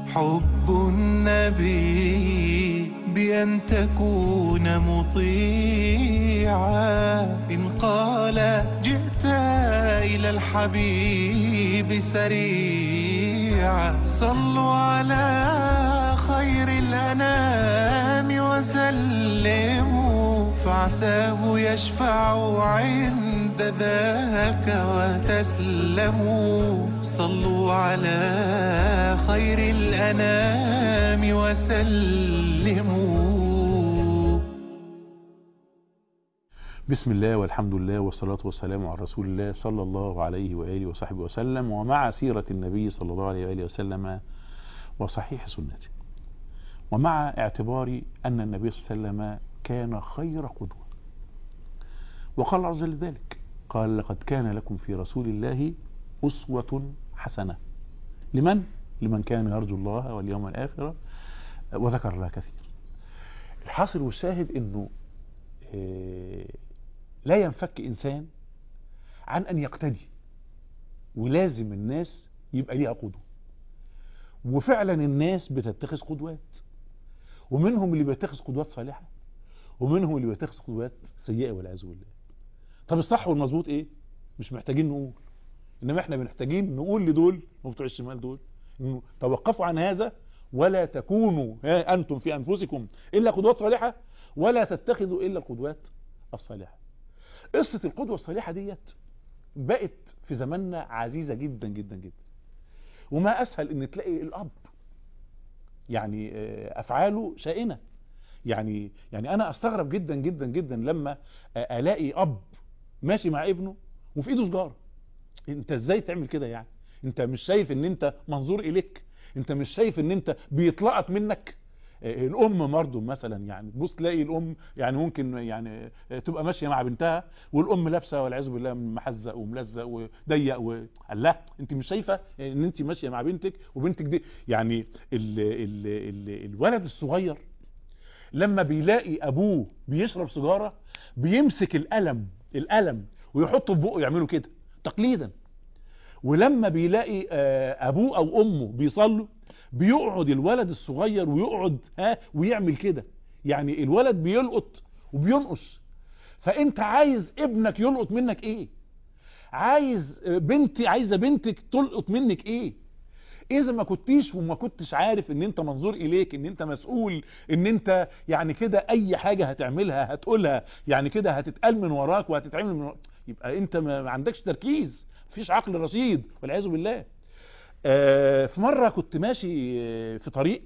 حب النبي بأن تكون مطيعا إن قال جئت إلى الحبيب سريعا صلوا على خير الأنام وسلموا فعساه يشفع عند ذاك وتسلموا صلوا على خير الأنام وسلموا بسم الله والحمد لله والصلاة والسلام على رسول الله صلى الله عليه وآله وصحبه وسلم ومع سيرة النبي صلى الله عليه وآله وسلم وصحيح سنته ومع اعتبار أن النبي صلى الله عليه وسلم كان خير قدوة وقال عز وجل ذلك قال لقد كان لكم في رسول الله أسوة حسنة لمن؟ لمن كان يرجو الله واليوم الآخرة وذكر الله كثير الحاصل والشاهد انه لا ينفك انسان عن ان يقتدي ولازم الناس يبقى ليها قدوة وفعلا الناس بتتخذ قدوات ومنهم اللي بيتخذ قدوات صالحة ومنهم اللي بيتخذ قدوات سيئة والعياذ بالله طب الصح والمظبوط ايه مش محتاجين نقول انما احنا محتاجين نقول لدول وبتوع الشمال دول انه توقفوا عن هذا ولا تكونوا ها انتم في انفسكم الا قدوات صالحة ولا تتخذوا الا القدوات الصالحة قصة القدوة الصالحة ديت بقت في زماننا عزيزة جدا جدا جدا وما اسهل ان تلاقي الاب يعني افعاله شائنة يعني يعني انا استغرب جدا جدا جدا لما الاقي اب ماشي مع ابنه وفي ايده سجاره انت ازاي تعمل كده يعني انت مش شايف ان انت منظور اليك انت مش شايف ان انت بيطلقت منك الام برضه مثلا يعني تبص تلاقي الام يعني ممكن يعني تبقى ماشيه مع بنتها والام لابسه والعياذ بالله محزق وملزق وضيق و... لا انت مش شايفه ان انت ماشيه مع بنتك وبنتك دي يعني ال... ال... ال... الولد الصغير لما بيلاقي ابوه بيشرب سيجاره بيمسك القلم القلم ويحطه في بقه يعمله كده تقليدا ولما بيلاقي ابوه او امه بيصلوا بيقعد الولد الصغير ويقعد ها ويعمل كده يعني الولد بيلقط وبينقص فانت عايز ابنك يلقط منك ايه عايز بنتي عايزه بنتك تلقط منك ايه اذا ما كنتيش وما كنتش عارف ان انت منظور اليك ان انت مسؤول ان انت يعني كده اي حاجة هتعملها هتقولها يعني كده هتتقال من وراك وهتتعمل من وراك يبقى انت ما عندكش تركيز مفيش عقل رشيد والعياذ بالله آه في مرة كنت ماشي في طريق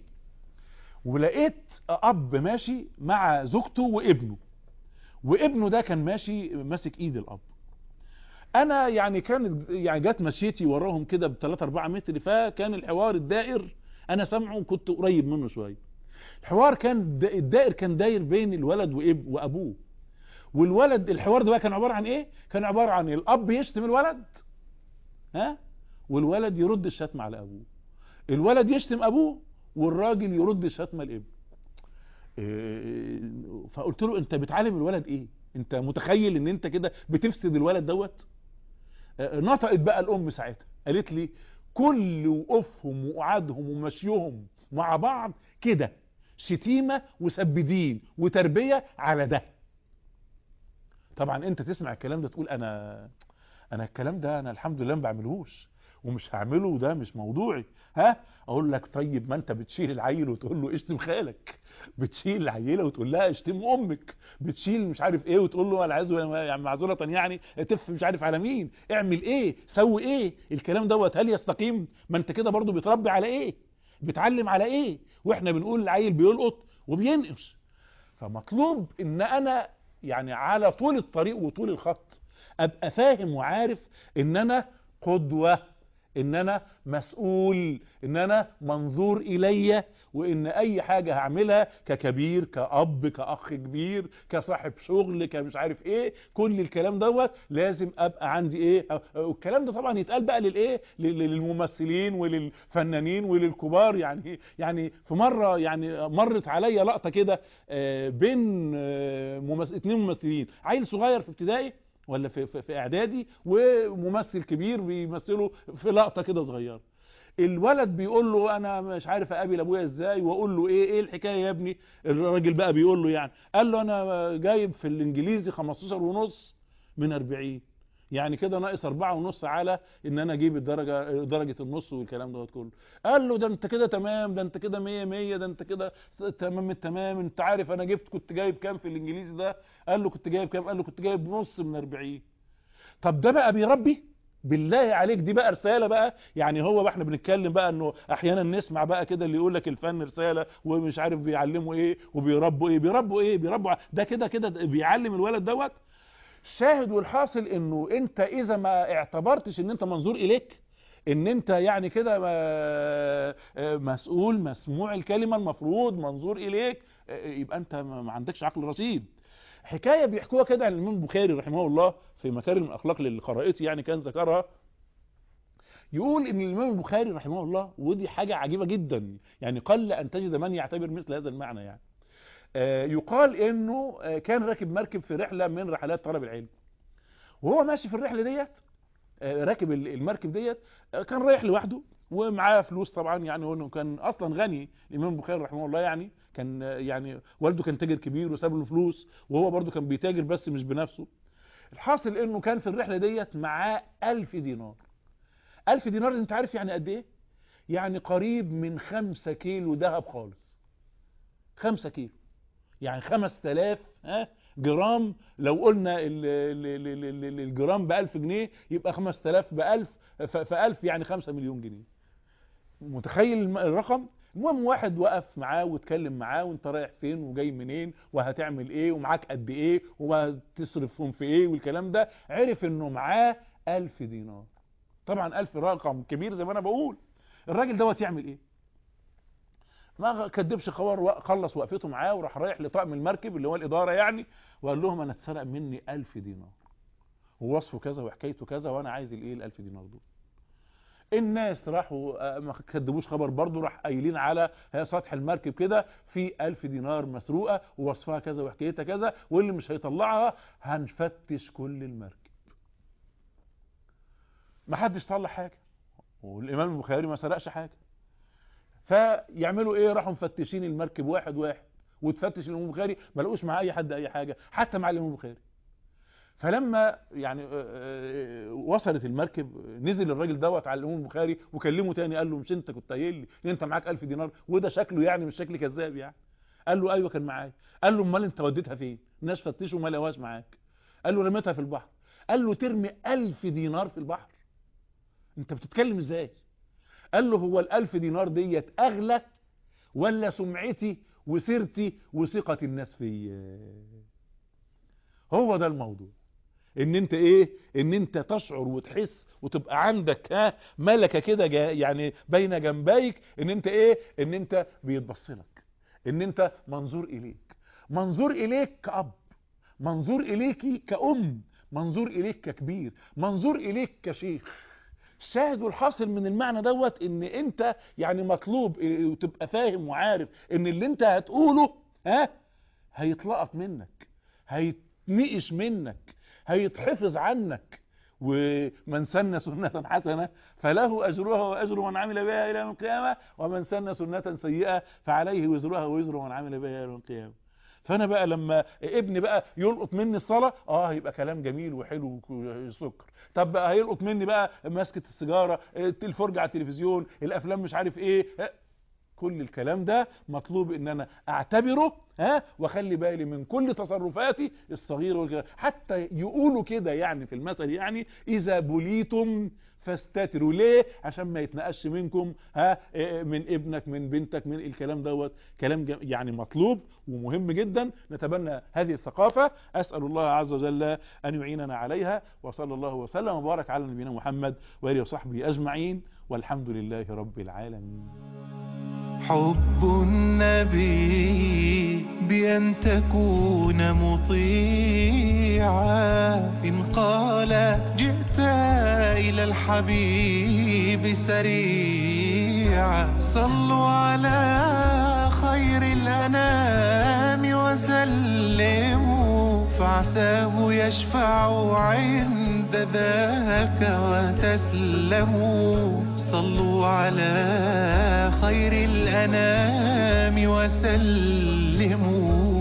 ولقيت اب ماشي مع زوجته وابنه وابنه ده كان ماشي ماسك ايد الاب انا يعني كانت يعني جت مشيتي وراهم كده ب 3 4 متر فكان الحوار الدائر انا سامعه وكنت قريب منه شويه الحوار كان الدائر كان داير بين الولد واب وابوه والولد الحوار ده بقى كان عباره عن ايه كان عباره عن الاب يشتم الولد ها والولد يرد الشتم على ابوه الولد يشتم ابوه والراجل يرد الشتم لابنه إيه فقلت له انت بتعلم الولد ايه انت متخيل ان انت كده بتفسد الولد دوت نطقت بقى الام ساعتها قالت لي كل وقوفهم وقعدهم ومشيهم مع بعض كده شتيمة وسبدين وتربية على ده طبعا انت تسمع الكلام ده تقول انا انا الكلام ده انا الحمد لله ما بعملهوش ومش هعمله وده مش موضوعي ها اقول لك طيب ما انت بتشيل العيل وتقول له اشتم خالك بتشيل العيله وتقول لها اشتم امك بتشيل مش عارف ايه وتقول له العز يعني معذوره يعني تف مش عارف على مين اعمل ايه سوي ايه الكلام دوت هل يستقيم ما انت كده برضو بتربي على ايه بتعلم على ايه واحنا بنقول العيل بيلقط وبينقص فمطلوب ان انا يعني على طول الطريق وطول الخط ابقى فاهم وعارف ان انا قدوه ان انا مسؤول ان انا منظور الي وان اي حاجة هعملها ككبير كأب كأخ كبير كصاحب شغل كمش عارف ايه كل الكلام دوت لازم ابقى عندي ايه والكلام ده طبعا يتقال بقى للايه للممثلين وللفنانين وللكبار يعني يعني في مرة يعني مرت عليا لقطة كده بين ممثل اتنين ممثلين عيل صغير في ابتدائي ولا في, في, في اعدادي وممثل كبير بيمثله في لقطة كده صغيرة الولد بيقول له انا مش عارف اقابل ابويا ازاي واقول له ايه ايه الحكايه يا ابني الراجل بقى بيقول له يعني قال له انا جايب في الانجليزي 15 ونص من 40 يعني كده ناقص أربعة ونص على ان انا اجيب الدرجه درجه النص والكلام دوت كله قال له ده انت كده تمام ده انت كده 100 100 ده انت كده تمام التمام انت عارف انا جبت كنت جايب كام في الانجليزي ده قال له كنت جايب كام قال له كنت جايب نص من 40 طب ده بقى بيربي بالله عليك دي بقى رساله بقى يعني هو بقى احنا بنتكلم بقى انه احيانا نسمع بقى كده اللي يقول لك الفن رساله ومش عارف بيعلموا ايه وبيربوا ايه بيربوا ايه بيربوا ده كده كده بيعلم الولد دوت الشاهد والحاصل انه انت اذا ما اعتبرتش ان انت منظور اليك ان انت يعني كده مسؤول مسموع الكلمه المفروض منظور اليك يبقى انت ما عندكش عقل رشيد حكايه بيحكوها كده عن الامام البخاري رحمه الله في مكارم الاخلاق للقرائتي يعني كان ذكرها يقول ان الامام البخاري رحمه الله ودي حاجه عجيبه جدا يعني قل ان تجد من يعتبر مثل هذا المعنى يعني يقال انه كان راكب مركب في رحله من رحلات طلب العلم وهو ماشي في الرحله ديت راكب المركب ديت كان رايح لوحده ومعاه فلوس طبعا يعني هو كان اصلا غني الامام البخاري رحمه الله يعني كان يعني والده كان تاجر كبير وساب له فلوس وهو برده كان بيتاجر بس مش بنفسه الحاصل انه كان في الرحله ديت معاه 1000 دينار 1000 دينار انت عارف يعني قد ايه يعني قريب من 5 كيلو ذهب خالص 5 كيلو يعني 5000 ها جرام لو قلنا ال ال ال ال الجرام ب 1000 جنيه يبقى 5000 ب 1000 ف 1000 يعني 5 مليون جنيه متخيل الرقم المهم واحد وقف معاه واتكلم معاه وانت رايح فين وجاي منين وهتعمل ايه ومعاك قد ايه وهتصرفهم في ايه والكلام ده عرف انه معاه 1000 دينار طبعا 1000 رقم كبير زي ما انا بقول الراجل دوت يعمل ايه ما كدبش خبر خلص وقفته معاه وراح رايح لطقم المركب اللي هو الاداره يعني وقال لهم انا اتسرق مني 1000 دينار ووصفه كذا وحكايته كذا وانا عايز الايه ال 1000 دينار دول الناس راحوا ما كدبوش خبر برضه راح قايلين على سطح المركب كده في 1000 دينار مسروقه ووصفها كذا وحكايتها كذا واللي مش هيطلعها هنفتش كل المركب ما حدش طلع حاجه والامام البخاري ما سرقش حاجه فيعملوا ايه راحوا مفتشين المركب واحد واحد وتفتش الامام البخاري ما لقوش مع اي حد اي حاجه حتى مع الامام البخاري فلما يعني وصلت المركب نزل الراجل دوت على الامام البخاري وكلمه تاني قال له مش انت كنت قايل لي ان انت معاك 1000 دينار وده شكله يعني مش شكل كذاب يعني قال له ايوه كان معايا قال له امال انت وديتها فين الناس فتشوا ما لقوهاش معاك قال له رميتها في البحر قال له ترمي 1000 دينار في البحر انت بتتكلم ازاي قال له هو الألف دينار ديت أغلى ولا سمعتي وسيرتي وثقة الناس فيا هو ده الموضوع ان انت ايه ان انت تشعر وتحس وتبقى عندك ها ملكة كده يعني بين جنبيك ان انت ايه ان انت بيتبص لك ان انت منظور اليك منظور اليك كأب منظور اليكي كأم منظور اليك ككبير منظور اليك كشيخ الشاهد والحاصل من المعنى دوت ان انت يعني مطلوب وتبقى فاهم وعارف ان اللي انت هتقوله ها هيتلقط منك هيتنقش منك هيتحفظ عنك ومن سن سنة حسنة فله أجرها وأجر من عمل بها إلى يوم القيامة ومن سن سنة سيئة فعليه وزرها ووزر من عمل بها إلى يوم القيامة فانا بقى لما ابني بقى يلقط مني الصلاه اه هيبقى كلام جميل وحلو وسكر طب بقى هيلقط مني بقى مسكه السيجاره الفرجه على التلفزيون الافلام مش عارف ايه كل الكلام ده مطلوب ان انا اعتبره ها واخلي بالي من كل تصرفاتي الصغيره والكبيره حتى يقولوا كده يعني في المثل يعني اذا بليتم فاستتروا ليه عشان ما يتنقش منكم ها من ابنك من بنتك من الكلام دوت كلام يعني مطلوب ومهم جدا نتبنى هذه الثقافة أسأل الله عز وجل أن يعيننا عليها وصلى الله وسلم وبارك على نبينا محمد وآله وصحبه أجمعين والحمد لله رب العالمين حب النبي بأن تكون مطيعا إن قال جئت إلى الحبيب سريعا صلوا على خير الأنام وسلموا فعساه يشفع عند ذاك وتسلموا صلوا على خير الأنام وسلموا